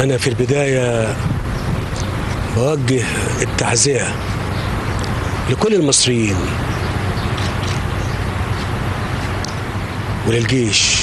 أنا في البداية بوجه التعزية لكل المصريين وللجيش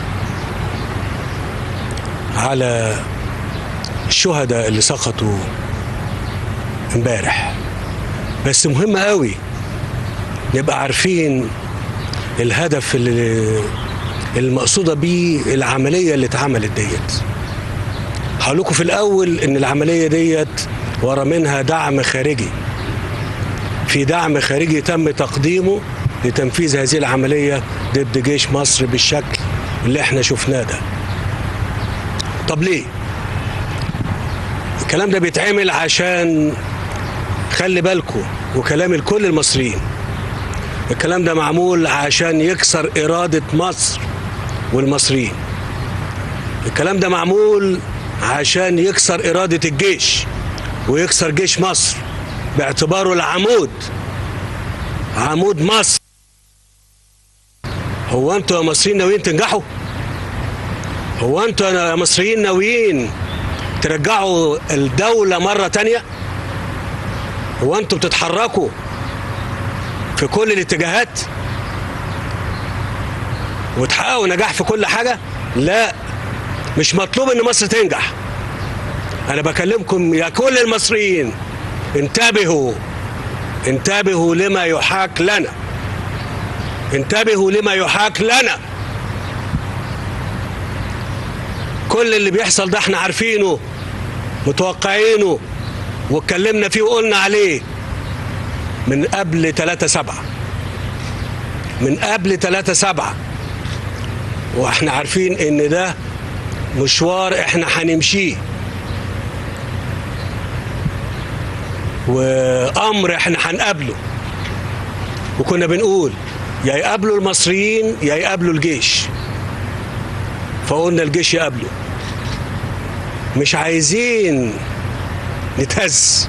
على الشهداء اللي سقطوا امبارح بس مهم قوي نبقى عارفين الهدف اللي المقصودة بيه العملية اللي اتعملت ديت هقول لكم في الأول إن العملية ديت ورا منها دعم خارجي في دعم خارجي تم تقديمه لتنفيذ هذه العملية ضد جيش مصر بالشكل اللي احنا شفناه ده طب ليه الكلام ده بيتعمل عشان خلي بالكم وكلام لكل المصريين الكلام ده معمول عشان يكسر إرادة مصر والمصريين الكلام ده معمول عشان يكسر إرادة الجيش ويكسر جيش مصر باعتباره العمود عمود مصر هو انتوا يا مصريين ناويين تنجحوا هو انتوا يا مصريين ناويين ترجعوا الدولة مرة تانية هو انتوا بتتحركوا في كل الاتجاهات وتحققوا نجاح في كل حاجة لا مش مطلوب ان مصر تنجح انا بكلمكم يا كل المصريين انتبهوا انتبهوا لما يحاك لنا انتبهوا لما يحاك لنا كل اللي بيحصل ده احنا عارفينه متوقعينه واتكلمنا فيه وقلنا عليه من قبل 3 7 من قبل 3 7 واحنا عارفين ان ده مشوار احنا هنمشيه وامر احنا هنقابله وكنا بنقول يا يقابلوا المصريين يا يقابلوا الجيش فقلنا الجيش يقابله مش عايزين نتهز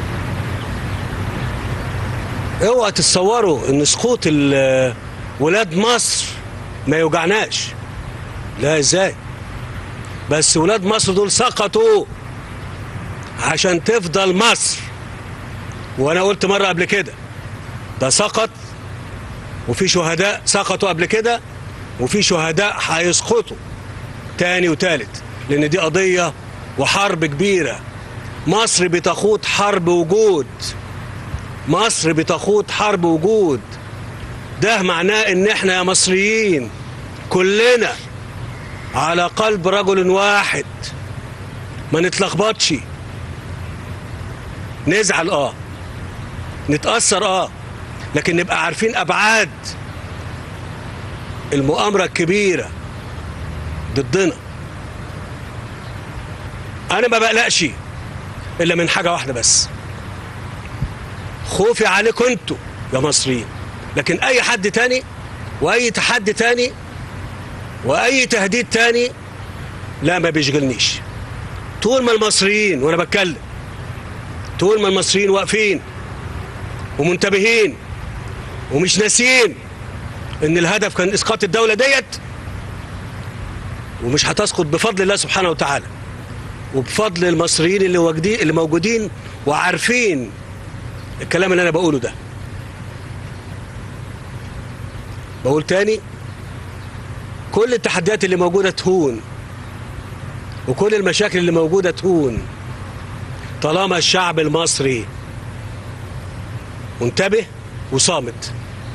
اوعى تتصوروا ان سقوط ولاد مصر ما يوجعناش لا ازاي بس ولاد مصر دول سقطوا عشان تفضل مصر وانا قلت مره قبل كده ده سقط وفي شهداء سقطوا قبل كده وفي شهداء هيسقطوا تاني وتالت لان دي قضيه وحرب كبيره مصر بتخوض حرب وجود مصر بتخوض حرب وجود ده معناه ان احنا يا مصريين كلنا على قلب رجل واحد ما نتلخبطش نزعل اه نتأثر اه لكن نبقى عارفين ابعاد المؤامرة الكبيرة ضدنا انا ما بقلقش الا من حاجة واحدة بس خوفي عليكم انتوا يا مصريين لكن اي حد تاني واي تحدي تاني واي تهديد تاني لا ما بيشغلنيش طول ما المصريين وانا بتكلم طول ما المصريين واقفين ومنتبهين ومش ناسيين ان الهدف كان اسقاط الدوله ديت ومش هتسقط بفضل الله سبحانه وتعالى وبفضل المصريين اللي واجدين اللي موجودين وعارفين الكلام اللي انا بقوله ده بقول تاني كل التحديات اللي موجودة تهون وكل المشاكل اللي موجودة تهون طالما الشعب المصري منتبه وصامت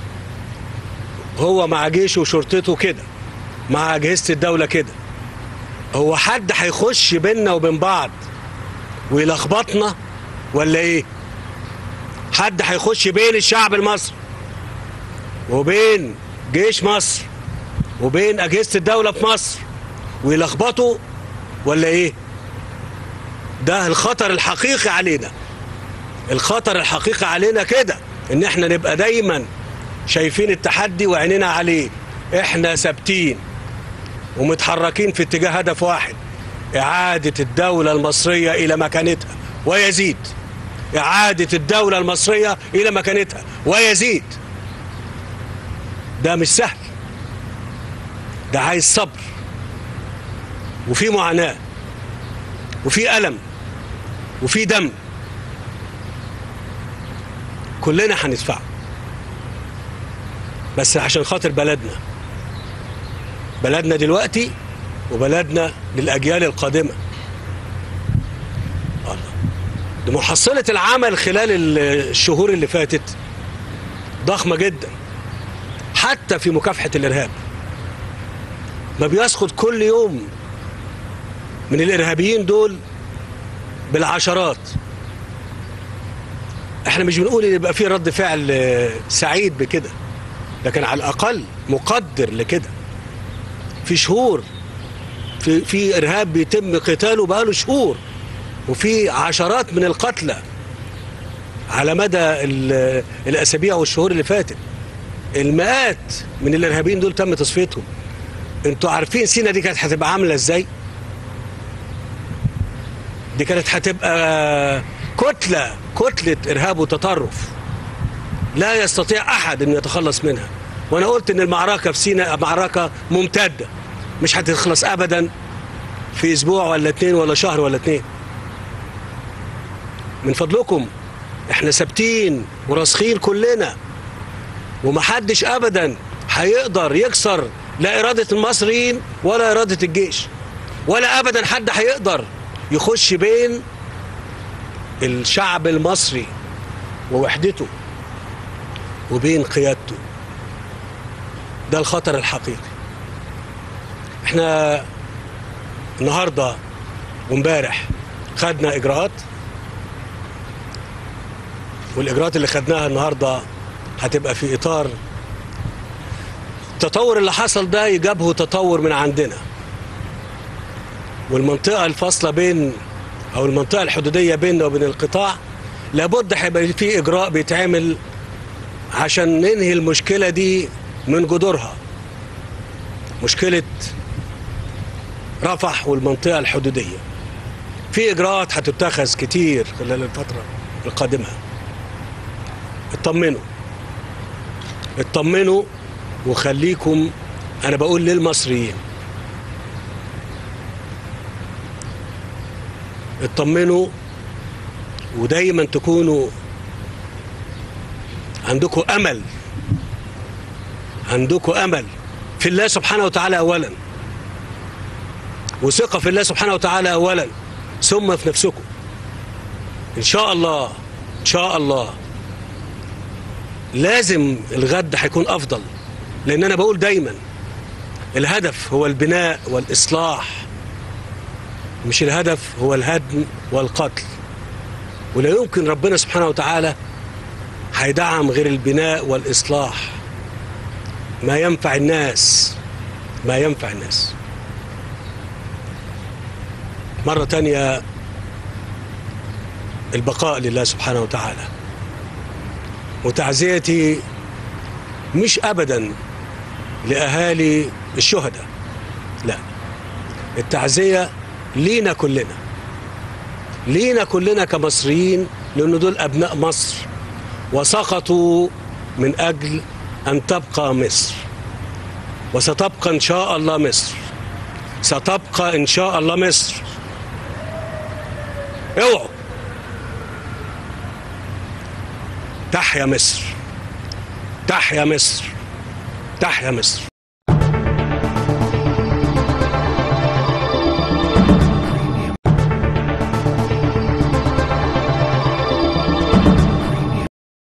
هو مع جيشه وشرطته كده مع أجهزة الدولة كده هو حد هيخش بيننا وبين بعض ويلخبطنا ولا ايه حد هيخش بين الشعب المصري وبين جيش مصر وبين أجهزة الدولة في مصر ويلخبطوا ولا إيه؟ ده الخطر الحقيقي علينا الخطر الحقيقي علينا كده إن إحنا نبقى دايما شايفين التحدي وعينينا عليه إحنا ثابتين ومتحركين في اتجاه هدف واحد إعادة الدولة المصرية إلى مكانتها ويزيد إعادة الدولة المصرية إلى مكانتها ويزيد ده مش سهل ده عايز صبر وفي معاناة وفي ألم وفي دم كلنا هندفعه بس عشان خاطر بلدنا بلدنا دلوقتي وبلدنا للأجيال القادمة الله دي محصلة العمل خلال الشهور اللي فاتت ضخمة جدا حتى في مكافحة الإرهاب ما بيسقط كل يوم من الإرهابيين دول بالعشرات احنا مش بنقول ان يبقى في رد فعل آه، سعيد بكده لكن على الاقل مقدر لكده في شهور في في ارهاب بيتم قتاله بقاله شهور وفي عشرات من القتلى على مدى ال- الاسابيع والشهور اللي فاتت المئات من الارهابيين دول تم تصفيتهم انتوا عارفين سينا دي كانت هتبقى عامله ازاي دي كانت هتبقى كتله كتله ارهاب وتطرف لا يستطيع احد ان يتخلص منها وانا قلت ان المعركه في سيناء معركه ممتده مش هتخلص ابدا في اسبوع ولا اتنين ولا شهر ولا اتنين من فضلكم احنا ثابتين وراسخين كلنا ومحدش ابدا هيقدر يكسر لا اراده المصريين ولا اراده الجيش ولا ابدا حد هيقدر يخش بين الشعب المصري ووحدته وبين قيادته ده الخطر الحقيقي احنا النهارده وامبارح خدنا اجراءات والاجراءات اللي خدناها النهارده هتبقى في اطار التطور اللي حصل ده يجابه تطور من عندنا والمنطقه الفاصله بين او المنطقه الحدوديه بيننا وبين القطاع لابد هيبقى في اجراء بيتعمل عشان ننهي المشكله دي من جذورها مشكله رفح والمنطقه الحدوديه في اجراءات هتتخذ كتير خلال الفتره القادمه اطمنوا اطمنوا وخليكم انا بقول للمصريين اطمنوا ودايما تكونوا عندكم امل عندكم امل في الله سبحانه وتعالى اولا وثقه في الله سبحانه وتعالى اولا ثم في نفسكم ان شاء الله ان شاء الله لازم الغد هيكون افضل لان انا بقول دايما الهدف هو البناء والاصلاح مش الهدف هو الهدم والقتل ولا يمكن ربنا سبحانه وتعالى هيدعم غير البناء والإصلاح ما ينفع الناس ما ينفع الناس مرة تانية البقاء لله سبحانه وتعالى وتعزيتي مش أبدا لأهالي الشهداء لا التعزية لينا كلنا لينا كلنا كمصريين لأن دول أبناء مصر وسقطوا من أجل أن تبقى مصر وستبقى إن شاء الله مصر ستبقى إن شاء الله مصر اوعوا تحيا مصر تحيا مصر تحيا مصر